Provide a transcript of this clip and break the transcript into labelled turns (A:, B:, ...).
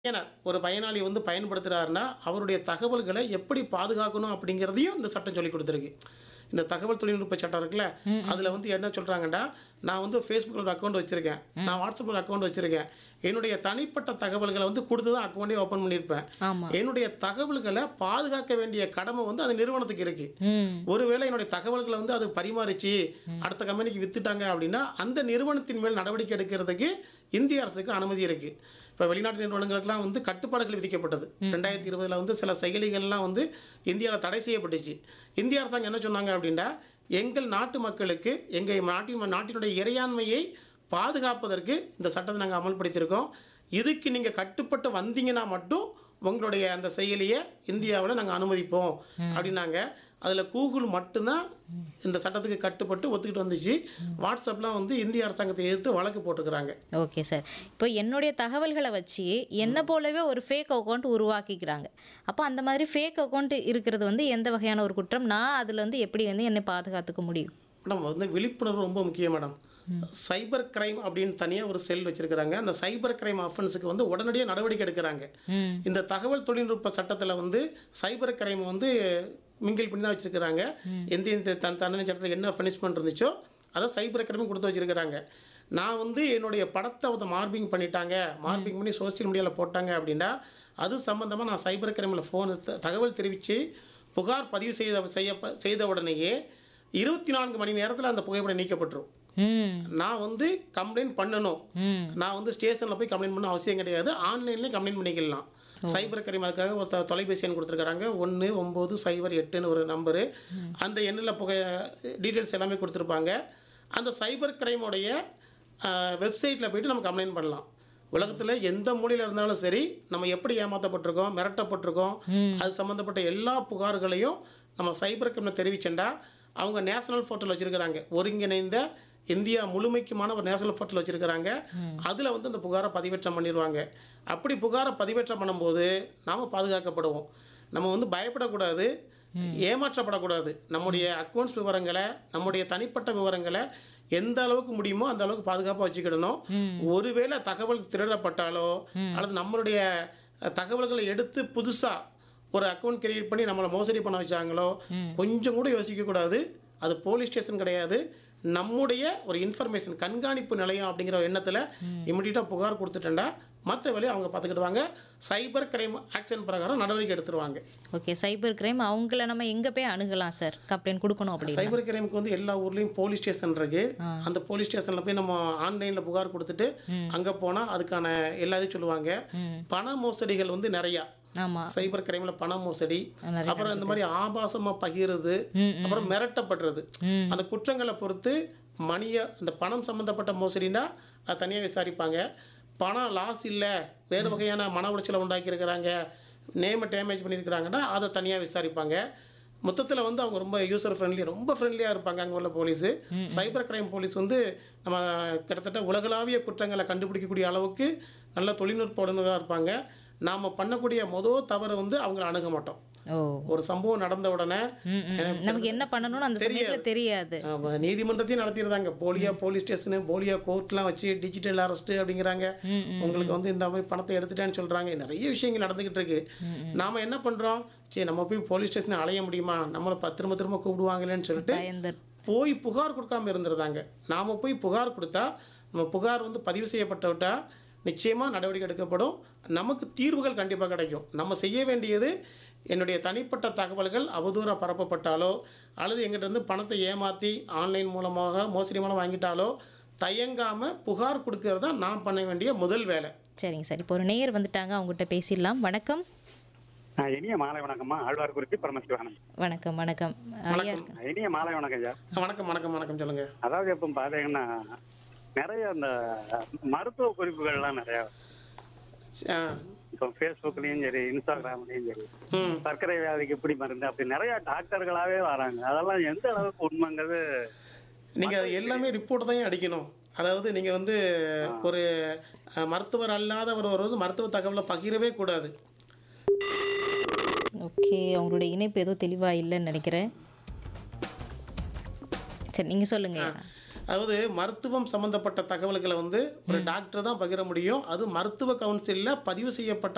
A: பயனர் ஒரு பயனாளி வந்து பயன்படுத்துகிறாருன்னா அவருடைய தகவல்களை எப்படி பாதுகாக்கணும் அப்படிங்கிறதையும் இந்த சட்டம் சொல்லி கொடுத்துருக்கு இந்த தகவல் தொழில்நுட்ப சட்டம் இருக்குல்ல அதில் வந்து என்ன சொல்கிறாங்கன்னா நான் வந்து ஃபேஸ்புக்கில் ஒரு அக்கௌண்ட் வச்சுருக்கேன் நான் வாட்ஸ்அப்பில் அக்கௌண்ட் வச்சுருக்கேன் என்னுடைய தனிப்பட்ட தகவல்களை வந்து கொடுத்து தான் அக்கௌண்ட்டே ஓப்பன் பண்ணியிருப்பேன்
B: ஆமா
A: என்னுடைய தகவல்களை பாதுகாக்க வேண்டிய கடமை வந்து அந்த நிறுவனத்துக்கு இருக்குது
B: ம்
A: ஒருவேளை என்னுடைய தகவல்களை வந்து அது பரிமாறிச்சு அடுத்த கம்பெனிக்கு வித்துட்டாங்க அப்படின்னா அந்த நிறுவனத்தின் மேல் நடவடிக்கை எடுக்கிறதுக்கு இந்திய அரசுக்கு அனுமதி இருக்கு இப்போ வெளிநாட்டு நிறுவனங்களுக்கெல்லாம் வந்து கட்டுப்பாடுகள் விதிக்கப்பட்டது ரெண்டாயிரத்தி இருபதுல வந்து சில செயலிகள்லாம் வந்து இந்தியாவில் தடை செய்யப்பட்டுச்சு இந்திய அரசாங்கம் என்ன சொன்னாங்க அப்படின்னா எங்கள் நாட்டு மக்களுக்கு எங்கள் நாட்டின் நாட்டினுடைய இறையாண்மையை பாதுகாப்பதற்கு இந்த சட்டத்தை நாங்கள் அமல்படுத்தியிருக்கோம் இதுக்கு நீங்கள் கட்டுப்பட்டு வந்தீங்கன்னா மட்டும் உங்களுடைய அந்த செயலியை இந்தியாவில் நாங்கள் அனுமதிப்போம் அப்படின்னாங்க அதில் கூகுள் மட்டும்தான் இந்த சட்டத்துக்கு கட்டுப்பட்டு ஒத்துக்கிட்டு வந்துச்சு வாட்ஸ்அப்லாம் வந்து இந்திய அரசாங்கத்தை எதிர்த்து வழக்கு போட்டுக்கிறாங்க
B: ஓகே சார் இப்போ என்னுடைய தகவல்களை வச்சு என்னை போலவே ஒரு ஃபேக் அக்கௌண்ட் உருவாக்கிக்கிறாங்க அப்போ அந்த மாதிரி ஃபேக் அக்கௌண்ட் இருக்கிறது வந்து எந்த வகையான ஒரு குற்றம் நான் அதில் வந்து எப்படி வந்து என்னை பாதுகாத்துக்க முடியும்
A: மேடம் வந்து விழிப்புணர்வு ரொம்ப முக்கியம் மேடம் சைபர் கிரைம் அப்படின்னு தனியாக ஒரு செல் வச்சிருக்கிறாங்க அந்த சைபர் கிரைம் அஃபென்ஸுக்கு வந்து உடனடியாக நடவடிக்கை எடுக்கிறாங்க
B: ம்
A: இந்த தகவல் தொழில்நுட்ப சட்டத்தில் வந்து சைபர் கிரைம் வந்து மிங்கில் பண்ணி தான் வச்சுருக்கிறாங்க எந்த எந்த தன் தண்டனை சட்டத்தில் என்ன பனிஷ்மெண்ட் இருந்துச்சோ அதை சைபர் கிரைமும் கொடுத்து வச்சுருக்கிறாங்க நான் வந்து என்னுடைய படத்தை வந்து மார்பிங் பண்ணிட்டாங்க மார்பிங் பண்ணி சோஷியல் மீடியாவில் போட்டாங்க அப்படின்னா அது சம்மந்தமாக நான் சைபர் கிரைமில் ஃபோன் தகவல் தெரிவித்து புகார் பதிவு செய்த செய்ய செய்த உடனேயே இருபத்தி நான்கு மணி நேரத்தில் அந்த புகைப்படம் நீக்கப்பட்டுரும்
B: ம்
A: நான் வந்து கம்ப்ளைண்ட் பண்ணணும்
B: ம்
A: நான் வந்து ஸ்டேஷனில் போய் கம்ப்ளைண்ட் பண்ண அவசியம் கிடையாது ஆன்லைன்லேயே கம்ப்ளைண்ட் பண்ணிக்கலாம் சைபர் கிரைம் அதுக்காக ஒரு த- தொலைபேசி எண் கொடுத்துருக்காங்க ஒன்று ஒம்பது சைபர் எட்டுன்னு ஒரு நம்பரு அந்த எண்ணில் புகை டீட்டெயில்ஸ் எல்லாமே கொடுத்துருப்பாங்க அந்த சைபர் கிரைமுடைய வெப்சைட்டில் போயிட்டு நம்ம கம்ப்ளைண்ட் பண்ணலாம் உலகத்தில் எந்த மூலையில் இருந்தாலும் சரி நம்ம எப்படி ஏமாற்றப்பட்டிருக்கோம் மிரட்டப்பட்டிருக்கோம் அது சம்மந்தப்பட்ட எல்லா புகார்களையும் நம்ம சைபர் கிரைமில் தெரிவிச்சேன்டா அவங்க நேஷனல் போர்ட்டல் வச்சுருக்கிறாங்க ஒருங்கிணைந்த இந்தியா முழுமைக்குமான ஒரு நேஷனல் போர்ட்டல் வச்சுருக்கிறாங்க அதில் வந்து அந்த புகாரை பதிவேற்றம் பண்ணிடுவாங்க அப்படி புகாரை பதிவேற்றம் பண்ணும்போது நாம் பாதுகாக்கப்படுவோம் நம்ம வந்து பயப்படக்கூடாது ஏமாற்றப்படக்கூடாது நம்முடைய அக்கௌண்ட்ஸ் விவரங்களை நம்முடைய தனிப்பட்ட விவரங்களை எந்த அளவுக்கு முடியுமோ அந்த அளவுக்கு பாதுகாப்பாக வச்சுக்கிடணும் ஒருவேளை தகவல் திருடப்பட்டாலோ அல்லது நம்மளுடைய அஹ், தகவல்களை எடுத்து புதுசாக ஒரு அக்கௌண்ட் கிரியேட் பண்ணி நம்மளை மோசடி பண்ண வச்சாங்களோ கொஞ்சம் கூட யோசிக்கக்கூடாது அது போலீஸ் ஸ்டேஷன் கிடையாது நம்முடைய ஒரு இன்ஃபர்மேஷன் கண்காணிப்பு நிலையம் அப்படிங்கிற ஒரு எண்ணத்தில் இமிடியட்டாக புகார் கொடுத்துட்டேன்டா மற்ற வேலையை அவங்க பார்த்துக்கிடுவாங்க சைபர் கிரைம் ஆக்ஷன் பிரகாரம் நடவடிக்கை எடுத்துருவாங்க
B: ஓகே சைபர் கிரைம் அவங்கள நம்ம எங்கே போய் அணுகலாம் சார் கம்ப்ளைண்ட் கொடுக்கணும் அப்படின்னு
A: சைபர் கிரைமுக்கு வந்து எல்லா ஊர்லேயும் போலீஸ் ஸ்டேஷன் இருக்கு அந்த போலீஸ் ஸ்டேஷனில் போய் நம்ம ஆன்லைனில் புகார் கொடுத்துட்டு அங்கே போனால் அதுக்கான எல்லாத்தையும் சொல்லுவாங்க பண மோசடிகள் வந்து நிறையா
B: ஆமாம்
A: சைபர் கிரைமில் பண மோசடி
B: நிறைய
A: அப்புறம் இந்த மாதிரி ஆபாசமாக பகிர்றது
B: ம்,
A: அப்புறம் மிரட்டப்படுறது
B: ம்.
A: அந்த குற்றங்களை பொறுத்து மணியை அந்த பணம் சம்மந்தப்பட்ட மோசடினா அது தனியாக விசாரிப்பாங்க பணம் லாஸ் இல்லை வேறு வகையான மன உளைச்சலை உண்டாக்கியிருக்கிறாங்க நேமை டேமேஜ் பண்ணியிருக்கிறாங்கன்னா அதை தனியாக விசாரிப்பாங்க மொத்தத்தில் வந்து அவங்க ரொம்ப யூசர் ஃப்ரெண்ட்லி ரொம்ப ஃப்ரெண்ட்லியாக இருப்பாங்க அங்கே உள்ள போலீஸு சைபர் கிரைம் போலீஸ் வந்து நம்ம கிட்டத்தட்ட உலகளாவிய குற்றங்களை கண்டுபிடிக்கக்கூடிய அளவுக்கு நல்ல தொழில்நுட்ப உடனதாக இருப்பாங்க நாம் பண்ணக்கூடிய மொதல் தவறை வந்து அவங்கள அணுக மாட்டோம்
B: ஓ
A: ஒரு சம்பவம் நடந்த உடனே
B: ம், ம், ம். நமக்கு என்ன பண்ணணும்னு அந்த சமயத்தில் தெரியாது
A: ஆமா, நீதிமன்றத்தையும் நடத்திடுறாங்க போலியா போலீஸ் ஸ்டேஷனு போலியா கோர்ட்லாம் வச்சு டிஜிட்டல் அரெஸ்ட் அப்படிங்கிறாங்க உங்களுக்கு வந்து இந்த மாதிரி பணத்தை எடுத்துட்டேன்னு சொல்றாங்க நிறைய விஷயங்கள் நடந்துகிட்டு இருக்கு நாம என்ன பண்றோம் சரி நம்ம போய் போலீஸ் ஸ்டேஷன் அலைய முடியுமா நம்மளை ப- திரும்ப திரும்ப கூப்பிடுவாங்களேன்னு சொல்லிட்டு
B: பயந்து
A: போய் புகார் கொடுக்காம இருந்துருந்தாங்க நாம போய் புகார் கொடுத்தா நம்ம புகார் வந்து பதிவு செய்யப்பட்டு விட்டா நிச்சயமா நடவடிக்கை எடுக்கப்படும் நமக்கு தீர்வுகள் கண்டிப்பாக கிடைக்கும் நம்ம செய்ய வேண்டியது என்னுடைய தனிப்பட்ட தகவல்கள் அவதூறாக பரப்பப்பட்டாலோ அல்லது எங்கிட்ட இருந்து பணத்தை ஏமாற்றி ஆன்லைன் மூலமாக மோசடி மூலம் வாங்கிட்டாலோ தயங்காம புகார் கொடுக்கறது தான் நான் பண்ண வேண்டிய முதல் வேலை
B: சரிங்க சார் இப்போ ஒரு நேயர் வந்துட்டாங்க அவங்ககிட்ட பேசிடலாம் வணக்கம்
C: ஆ, இனிய மாலை வணக்கம்மா ஆழ்வார் குறிச்சி பரமசிவானந்த்
B: வணக்கம் வணக்கம் ஐயா இருக்கு
C: இனிய மாலை வணக்கம் ஐயா
A: வணக்கம் வணக்கம் வணக்கம் சொல்லுங்க
C: அதாவது இப்போ பாத்தீங்கன்னா நிறைய அந்த மருத்துவ குறிப்புகள்லாம் நிறைய
A: ஆ,
C: இப்போ ஃபேஸ்புக்லயும் சரி இன்ஸ்டாகிராம்லயும் சரி
A: ம்
C: சர்க்கரை வியாதிக்கு எப்படி மருந்து அப்படி நிறைய டாக்டர்களாவே வராங்க அதெல்லாம் எந்த அளவுக்கு உண்மைங்கிறது
A: நீங்க அது எல்லாமே ரிப்போர்ட் தான் அடிக்கணும் அதாவது நீங்க வந்து ஒரு அஹ், மருத்துவர் அல்லாதவர் ஒரு வந்து மருத்துவ தகவலை பகிரவே கூடாது
B: ஓகே அவங்களுடைய இணைப்பு ஏதோ தெளிவாக இல்லைன்னு நினைக்கிறேன் சரி நீங்கள் சொல்லுங்க
A: அதாவது மருத்துவம் சம்பந்தப்பட்ட தகவல்களை வந்து ஒரு டாக்டர் தான் பகிர முடியும் அது மருத்துவ கவுன்சிலில் பதிவு செய்யப்பட்ட